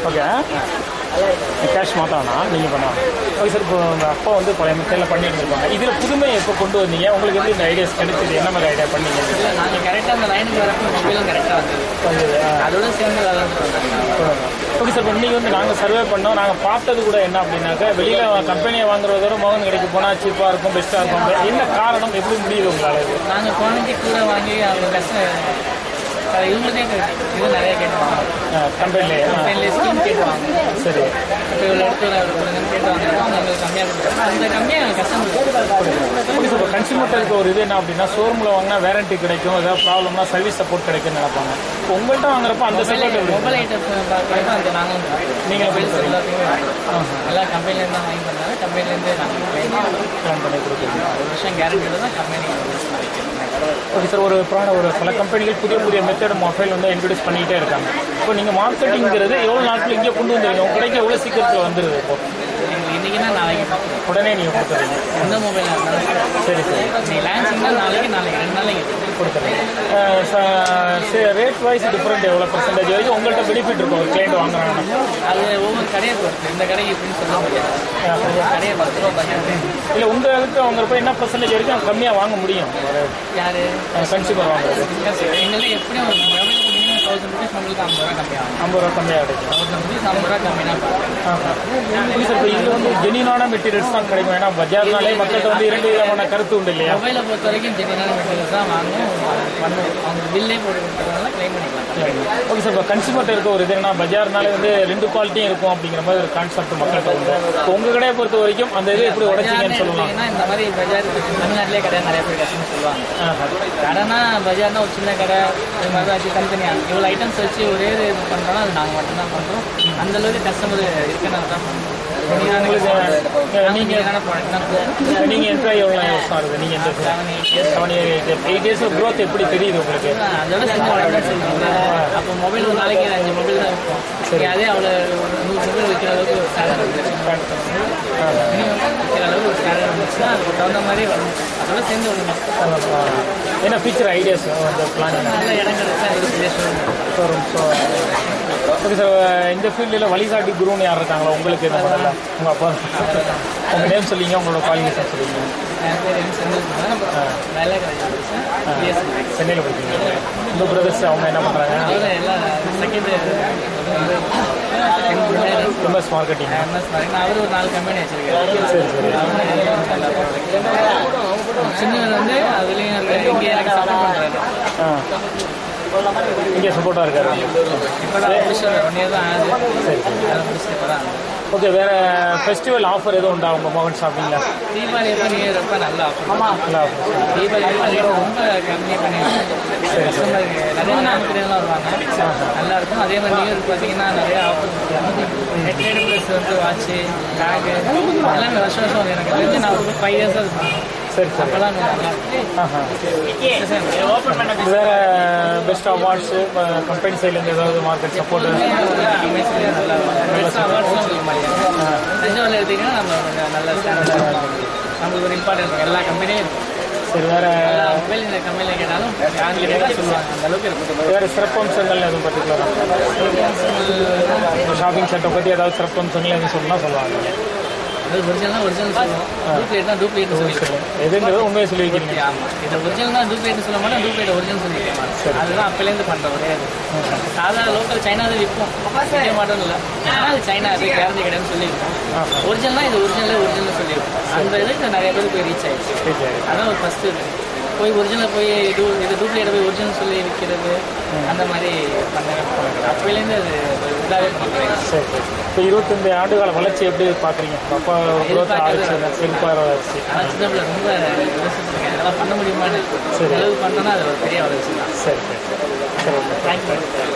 Okay cash மாத்தானா நீங்கள் பண்ணலாம் okay sir இப்போ உங்கள் அப்பா வந்து பழைய மெத்தடில் பண்ணிட்டு இருப்பாங்க இதில் புதுமை எப்போ கொண்டு வந்தீங்க உங்களுக்கு வந்து இந்த ஐடியாஸ் கிடைச்சது என்ன மாதிரி ஐடியா பண்ணீங்க இல்லை நாங்கள் கரெக்டாக அந்த லைனுக்கு வரப்போ மொபைலும் கரெக்டாக வந்தது வந்தது ஆ. அதோட சேர்ந்து விளாண்டுட்டு வந்தாங்க ஓகே சார் இப்போ இன்னைக்கு வந்து நாங்கள் சர்வே பண்ணோம் நாங்கள் பார்த்தது கூட என்ன அப்படின்னாக்கா வெளியில் கம்பெனியை வாங்குறதோட மோகன் கடைக்கு போனால் சீப்பாக இருக்கும் பெஸ்ட்டாக இருக்கும் என்ன காரணம் எப்படி முடியுது உங்களால் இது நாங்கள் குழந்தைக்கு கூட வாங்கி அவங்க கஷ்டம் அது இவங்களுக்கே கே- இது நிறைய கேட்டுவாங்க கம்பெனிலே கம்பெனிலே ஸ்கீம் கேட்டுவாங்க சரி இப்போ இவ்வளோ எடுத்து வர கொடுங்கன்னு கேட்டுவாங்க அவங்க எங்களுக்கு கம்மியாக கொடுக்குறாங்க அந்த கம்மியாக கஸ்டமர் ஓகே சார் இப்போ கன்சியூமர்ட்ட இருக்க ஒரு இது என்ன அப்படின்னா ஷோரூமில் வாங்கினா வேரண்டி கிடைக்கும் ஏதாவது ப்ராப்ளம்னா சர்வீஸ் சப்போர்ட் கிடைக்கும்னு நினைப்பாங்க இப்போ உங்கள்கிட்ட வாங்குறப்ப அந்த சப்போர்ட் எப்படி மொபைல் ஐட்டம்ஸ் பார்க்குறப்ப அந்த நாங்களும் நீங்களே மொபைல்ஸ் கொடுக்குறீங்க? எல்லாத்தையுமே எல்லா கம்பெனிலேருந்து தான் வாங்கி பண்ணாங்க கம்பெனிலேருந்து நாங்கள் பிளான் பண்ணி கொடுக்குறீங்க ஒரு வருஷம் கேரண்டியோட தான் கம்பெனி ஓகே சார் ஒரு ப்ராடக்ட் ஒரு பல கம்பெனிகள் புதிய புதிய மெத்தட் மொபைல் வந்து இன்ட்ரடியூஸ் பண்ணிகிட்டே இருக்காங்க இப்போ நீங்கள் மார்க்கெட்டிங்கிறது எவ்வளோ நாட்கள் இங்கே கொண்டு வந்துருக்கீங்க உங்க கடைக்கு எவ்வளோ சீக்கிரத்தில் வந்துருது இப்போ எங்களுக்கு இன்றைக்கினா நாளைக்கு பார்க்கணும் உடனே நீங்கள் கொடுத்துறீங்க எந்த மொபைலாக இருந்தாலும் சரி சரி நீ லான்ச்சிங்னா நாளைக்கு நாளைக்கு ரெண்டு நாளைக்கு கொடுத்துறீங்க ரேட் வைஸ் டிஃப்ரெண்ட் எவ்வளோ பர்சன்டேஜ் வரைக்கும் உங்கள்கிட்ட பெனிஃபிட் இருக்கும் ஒரு கிளைண்ட் வாங்குறாங்கன்னா அது ஒவ்வொரு கடையை பொறுத்து இந்த கடைக்கு இப்படின்னு சொல்ல முடியாது ஒவ்வொரு கடையை பத்து ரூபா பட்ஜெட் இல்லை உங்கள் இதுக்கு வாங்குறப்ப என்ன பர்சன்டேஜ் வரைக்கும் கம்மியாக வாங்க முடியும் ஒரு யாரு கன்சியூமர் வாங்குறது எங்களுக்கு எப்படியும் ஒரு மொபைலுக்கு மினிமம் தௌசண்ட் ருபீஸ் நம்மளுக்கு ஐம்பது ரூபா கம்மியாகும் ஐம்பது ரூபா கம்மியாக கிடைக்கும் தௌசண்ட் ருபீஸ் ஐம்பது ரூபா கம்மினா புரியுது சார் இப்போ இதில் வந்து ஜெனியூனான மெட்டீரியல்ஸ் தான் கிடைக்கும் ஏன்னா பஜார்னாலே மக்கள்கிட்ட வந்து இரண்டு விதமான கருத்து உண்டு இல்லையா மொபைலை பொறுத்த வரைக்கும் ஜெனியனான மெட்டீரியல்ஸ் தான் வாங்கணும் பண்ணுவோம் அவங்க பில்லே போட்டு கொடுத்துறதுனால கிளைம் பண்ணிக்கலாம் ஓகே சார் இப்போ கன்சியூமர்ட்ட இருக்க ஒரு இது என்னன்னா பஜார்னாலே வந்து ரெண்டு குவாலிட்டியும் இருக்கும் அப்படிங்கிற மாதிரி ஒரு கான்செப்ட் மக்கள்கிட்ட உண்டு இப்போ உங்கள் கடையை பொறுத்த வரைக்கும் அந்த இது எப்படி உடைச்சிங்கன்னு சொல்லலாம் ஏன்னா இந்த மாதிரி பஜார் தமிழ்நாட்டிலே கடை நிறைய பேர் கஷ்டம் சொல்லுவாங்க கடைனா பஜார்னா ஒரு சின்ன கடை இது மாதிரி தான் வச்சு தனித்தனியாக இவ்வளோ ஐட்டம்ஸ் வச்சு ஒரே இது பண்ணுறோம் அது நாங்கள் மட்டும்தான் பண்ணுறோம் அந்த அளவுக்கு கஸ்டமர் இருக்கனால தான் பண்ணுறோம் உங்களுக்கு நீங்கள் என்னென்ன ப்ராடக்ட் தான் கொடுக்குறோம் நீங்கள் என்ட்ரி எவ்வளோ வருஷம் ஆகுது நீங்கள் எந்த seven eight years seven year eight years growth எப்படி தெரியுது உங்களுக்கு அதோட சின்ன வளர்ந்து சொல்லுவாங்க அப்போ மொபைல் ஒரு நாளைக்கு அஞ்சு மொபைல் தான் இருக்கும் சரி அதே அவ்வளோ ஒரு நூறு மொபைல் வைக்கிற அளவுக்கு ஒரு ஸ்டாண்டர்ட் வந்துச்சு மினிமம் வைக்கிற அளவுக்கு ஒரு ஸ்டாண்டர்ட் வந்துச்சுன்னா அதுக்கு தகுந்த மாதிரி வரும் அதோட சேர்ந்து வரணும் என்ன ஃபீச்சர் ஐடியாஸ் அந்த பிளான் நல்ல இடம் கிடைச்சா இது பேசணும் ஷோரூம் ஸோ ஓகே சார் இந்த ஃபீல்டில் வழிகாட்டி குருன்னு யார் இருக்காங்களா உங்களுக்கு என்ன பண்ணல உங்கள் அப்பா உங்கள் நேம் சொல்லிங்க உங்களோட குவாலிஃபிகேஷன் சொல்லிங்க என் பேர் என் செந்தில் குமார் வேலை கிடைச்சிருச்சு பிஎஸ் சென்னையில் படிக்கிறீங்க உங்கள் பிரதர்ஸ் அவங்க என்ன பண்ணுறாங்க அதில் எல்லாம் செகண்ட் எம்எஸ் மார்க்கெட்டிங் எம்எஸ் நான் அவர் ஒரு நாலு கம்பெனி வச்சிருக்கேன் சரி சரி சின்னவர் வந்து அதுலேயும் இங்கே எனக்கு சப்போர்ட் பண்ணுறாரு ஆ இங்கே சப்போர்ட்டாக இருக்காரு இப்போ தான் முடிச்சு ஒன் இயர் தான் ஆகுது சரி சரி அதை முடிச்சுட்டு இப்போ தான் ஓகே வேறு ஃபெஸ்டிவல் ஆஃபர் எதுவும் உண்டா உங்கள் மோகன் ஷாப்பிங்கில் தீபாவளி எப்போ நியூ இயர் எப்போ நல்லா ஆஃபர் நல்லா ஆஃபர் தீபாவளி எப்போ ரேட் ரொம்ப கம்மி பண்ணி கஸ்டமருக்கு நிறைய நாமக்கல்லாம் வருவாங்க நல்லா இருக்கும் அதே மாதிரி நியூ இயர் பார்த்தீங்கன்னா நிறைய ஆஃபர் நெட் ரேட் ப்ளஸ் வந்து வாட்ச்சு பேகு எல்லாமே வருஷம் வருஷம் எனக்கு தெரிஞ்சு நான் ஒரு ஃபைவ் இயர்ஸாக இருக்கும் சரி சரி அப்போல்லாம் நல்லா ஆஹா ஓப்பன் பண்ண வேற பெஸ்ட் அவார்ட்ஸு கம்பெனி சைட்லேருந்து ஏதாவது மார்க்கெட் சப்போர்ட் அவார்ட்ஸ்லாம் சொல்ல மாட்டேங்க தஞ்சாவூரில் எடுத்தீங்கன்னா நம்ம கொஞ்சம் நல்ல ஸ்டாண்டர்டாக நம்மளுக்கு ஒரு இம்பார்ட்டன்ட் இருக்கும் எல்லா கம்பெனியும் இருக்கும் சரி வேற எல்லா மொபைல் இந்த கம்பெனியில் கேட்டாலும் யார் கேட்டாலும் சொல்லுவாங்க அந்த அளவுக்கு இருக்கும் வேற சிறப்பம்சங்கள் எதுவும் பர்டிகுலராக ஷாப்பிங் செட்டை பற்றி ஏதாவது சிறப்பம்சங்கள் எதுவும் சொல்லலாம் சொல்லுவாங்க அது ஒரிஜினல்னா ஒரிஜினல் சொல்லுவோம் டூப்ளிகேட்னா டூப்ளிகேட் சொல்லிடுவோம் எதுங்கிறது உண்மையை சொல்லி வைக்கிறீங்க ஆமாம் இது ஒரிஜினல்னா டூப்ளிகேட் சொல்ல மாட்டோம் டூப்ளிகேட் ஒரிஜினல் சொல்லிக்க மாட்டோம் அதுதான் அப்போலேருந்து பண்ணுற ஒரே இது சாதாரண லோக்கல் சைனாவில் விற்போம் செய்ய மாட்டோம் இல்லை ஆனால் அது சைனா அது கேரண்டி கிடையாதுன்னு சொல்லியிருக்கோம் ஒரிஜினல்னா இது ஒரிஜினலே ஒரிஜினல் சொல்லியிருக்கோம் அந்த இதுக்கு நிறைய பேர் போய் ரீச் ஆயிடுச்சு சரி சரி அதான் ஒரு ஃபர்ஸ்ட் இது போய் ஒரிஜினல் போய் இது இது டூப்ளிகேட் போய் ஒரிஜினல் சொல்லி விற்கிறது அந்த மாதிரி பண்ண அப்போலேருந்து அது ஒரு இதாகவே பண்ணுறேன் சரி சரி இப்போ இருபத்தஞ்சு ஆண்டுகால வளர்ச்சி எப்படி பார்க்குறீங்க அப்பா growth ஆச்சு செழிப்பாக வளர்ச்சி ஆனால் சின்ன பிள்ளை ரொம்ப யோசிச்சிருக்கேன் அதெல்லாம் பண்ண முடியுமான்னு சரி. அளவு பண்ணோன்னா அது ஒரு பெரிய வளர்ச்சி தான் சரி சரி சரி ஓகே தேங்க்யூ